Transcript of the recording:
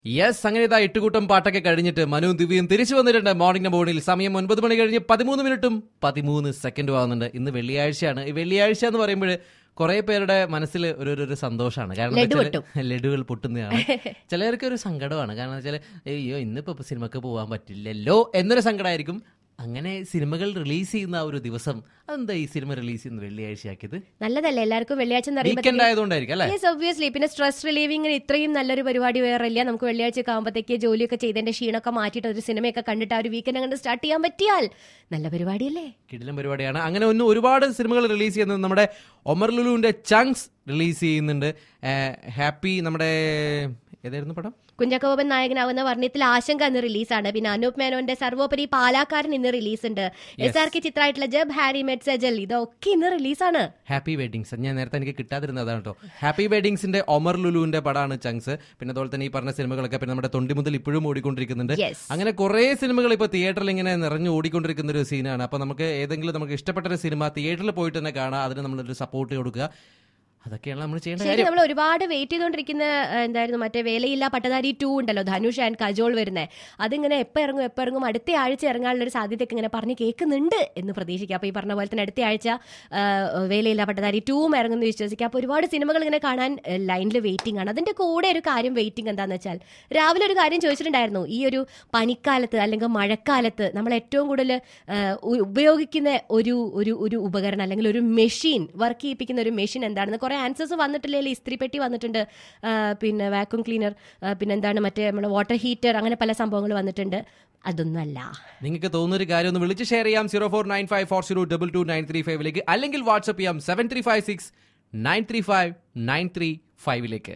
yes അങ്ങനെ ഇതാ എട്ടുകൂട്ടം പാട്ടൊക്കെ കഴിഞ്ഞിട്ട് മനു ദിവ്യയും തിരിച്ചു വന്നിട്ടുണ്ട് മോർണിംഗ് മോർണിൽ സമയം ഒൻപത് മണി കഴിഞ്ഞ് പതിമൂന്ന് മിനിറ്റും പതിമൂന്ന് സെക്കൻഡും ആവുന്നുണ്ട് ഇന്ന് വെള്ളിയാഴ്ചയാണ് ഈ വെള്ളിയാഴ്ച എന്ന് പറയുമ്പോൾ കുറെ പേരുടെ മനസ്സിൽ ഒരു ഒരു- ഒരു സന്തോഷമാണ് കാരണം ലഡു എന്താ വെച്ചാല് ലഡുകൾ പൊട്ടുന്നതാണ് ചിലർക്ക് ഒരു സങ്കടമാണ് കാരണം വെച്ചാൽ അയ്യോ ഇന്നിപ്പോ സിനിമക്ക് പോകാൻ പറ്റില്ലല്ലോ എന്നൊരു സങ്കടമായിരിക്കും അങ്ങനെ സിനിമകൾ റിലീസ് ചെയ്യുന്ന ആ ഒരു ദിവസം അതെന്താ ഈ സിനിമ റിലീസ് ചെയ്യുന്ന വെള്ളിയാഴ്ചയാക്കിയത് നല്ലതല്ലേ എല്ലാവർക്കും വെള്ളിയാഴ്ച എന്ന് വീക്കെൻഡ് പറയുമ്പോൾ ആയതുകൊണ്ടായിരിക്കും അല്ലേ യെസ് ഒബ്വിയസ്ലി പിന്നെ സ്ട്രെസ് റിലീവിങ്ങിന് ഇത്രയും നല്ലൊരു പരിപാടി വേറെ ഇല്ല നമുക്ക് വെള്ളിയാഴ്ച ആകുമ്പോഴത്തേക്ക് ജോലിയൊക്കെ ചെയ്തതിന്റെ ക്ഷീണമൊക്കെ മാറ്റിയിട്ട് ഒരു സിനിമയൊക്കെ കണ്ടിട്ട് ആ ഒരു വീക്കെൻഡ് അങ്ങോട്ട് സ്റ്റാർട്ട് ചെയ്യാൻ പറ്റിയാൽ നല്ല പരിപാടിയല്ലേ കിടിലം പരിപാടിയാണ് അങ്ങനെ ഒന്ന് ഒരുപാട് സിനിമകൾ റിലീസ് ചെയ്യുന്നത് നമ്മുടെ ഒമർ ലുലുവിന്റെ ചങ്സ് റിലീസ് ചെയ്യുന്നുണ്ട് ഹാപ്പി നമ്മുടെ ഏതായിരുന്നു പടം കുഞ്ചാക്കോബൻ നായകനാവുന്ന വർണ്ണത്തിൽ ആശങ്ക ഇന്ന് റിലീസാണ് പിന്നെ അനൂപ് മേനോന്റെ സർവോപരി പാലാക്കാരൻ ഇന്ന് റിലീസ് ഉണ്ട് എസ് ആർ കെ ചിത്രമായിട്ടുള്ള ജബ് ഹാരി മെറ്റ് സജൽ ഇതൊക്കെ ഇന്ന് റിലീസാണ് ഹാപ്പി വെഡിങ്സ് ഞാൻ നേരത്തെ എനിക്ക് കിട്ടാതിരുന്നത് അതാണ് കേട്ടോ ഹാപ്പി വെഡിങ്സിന്റെ ഒമർ ലുലുവിന്റെ പടമാണ് ചങ്സ് പിന്നെ അതുപോലെ തന്നെ ഈ പറഞ്ഞ സിനിമകളൊക്കെ പിന്നെ നമ്മുടെ തൊണ്ടി മുതൽ ഇപ്പോഴും ഓടിക്കൊണ്ടിരിക്കുന്നുണ്ട് യെസ് അങ്ങനെ കുറേ സിനിമകൾ ഇപ്പോൾ തിയേറ്ററിൽ ഇങ്ങനെ നിറഞ്ഞു ഓടിക്കൊണ്ടിരിക്കുന്ന ഒരു സീനാണ് അപ്പോൾ നമുക്ക് ഏതെങ്കിലും നമുക്ക് ഇഷ്ടപ്പെട്ട ഒരു സിനിമ തിയേറ്ററിൽ പോയിട്ട് തന്നെ കാണാം അതിന് നമ്മളൊരു സപ്പോർട്ട് കൊടുക്കുക അതൊക്കെയാണ് നമ്മൾ ചെയ്യേണ്ട ശരി കാര്യം നമ്മൾ ഒരുപാട് വെയിറ്റ് ചെയ്തുകൊണ്ടിരിക്കുന്ന ആ, എന്തായിരുന്നു മറ്റേ വേലയില്ല പട്ടധാരി ടു ഉണ്ടല്ലോ ധനുഷ് ആൻഡ് കജോൾ വരുന്നത് അതിങ്ങനെ എപ്പോൾ ഇറങ്ങും എപ്പോൾ ഇറങ്ങും അടുത്ത ആഴ്ച ഇറങ്ങാനുള്ള ഒരു സാധ്യതയൊക്കെ ഇങ്ങനെ പറഞ്ഞ് കേൾക്കുന്നുണ്ട് എന്ന് പ്രതീക്ഷിക്കാം അപ്പോൾ ഈ പറഞ്ഞ പോലെ തന്നെ അടുത്ത ആഴ്ച ആ, വേലയില്ല പട്ടധാരി ടൂവും ഇറങ്ങുമെന്ന് വിശ്വസിക്കാം അപ്പോൾ ഒരുപാട് സിനിമകൾ ഇങ്ങനെ കാണാൻ ലൈനിൽ വെയിറ്റിംഗ് ആണ് അതിന്റെ കൂടെ ഒരു കാര്യം വെയിറ്റിംഗ് എന്താണെന്ന് വെച്ചാൽ രാവിലെ ഒരു കാര്യം ചോദിച്ചിട്ടുണ്ടായിരുന്നു ഈ ഒരു പനിക്കാലത്ത് അല്ലെങ്കിൽ മഴക്കാലത്ത് നമ്മൾ ഏറ്റവും കൂടുതൽ ആ, ഉ- ഉപയോഗിക്കുന്ന ഒരു ഒരു ഒരു ഉപകരണം അല്ലെങ്കിൽ ഒരു മെഷീൻ വർക്ക് ചെയ്യിപ്പിക്കുന്ന ഒരു മെഷീൻ എന്താണെന്ന് കുറെ ആൻസേഴ്സ് വന്നിട്ടില്ലേ ഇസ്ത്രി പെട്ടി വന്നിട്ടുണ്ട് ആ, പിന്നെ വാക്യൂം ക്ലീനർ പിന്നെ എന്താണ് മറ്റേ നമ്മുടെ വാട്ടർ ഹീറ്റർ അങ്ങനെ പല സംഭവങ്ങൾ വന്നിട്ടുണ്ട് അതൊന്നുമല്ല നിങ്ങൾക്ക് തോന്നുന്ന ഒരു കാര്യം ഒന്ന് വിളിച്ച് ഷെയർ ചെയ്യാം zero four nine five four zero double two nine three ഫൈവിലേക്ക് അല്ലെങ്കിൽ വാട്സ്ആപ്പ് ചെയ്യാം seven three five six nine three five nine three ഫൈവിലേക്ക്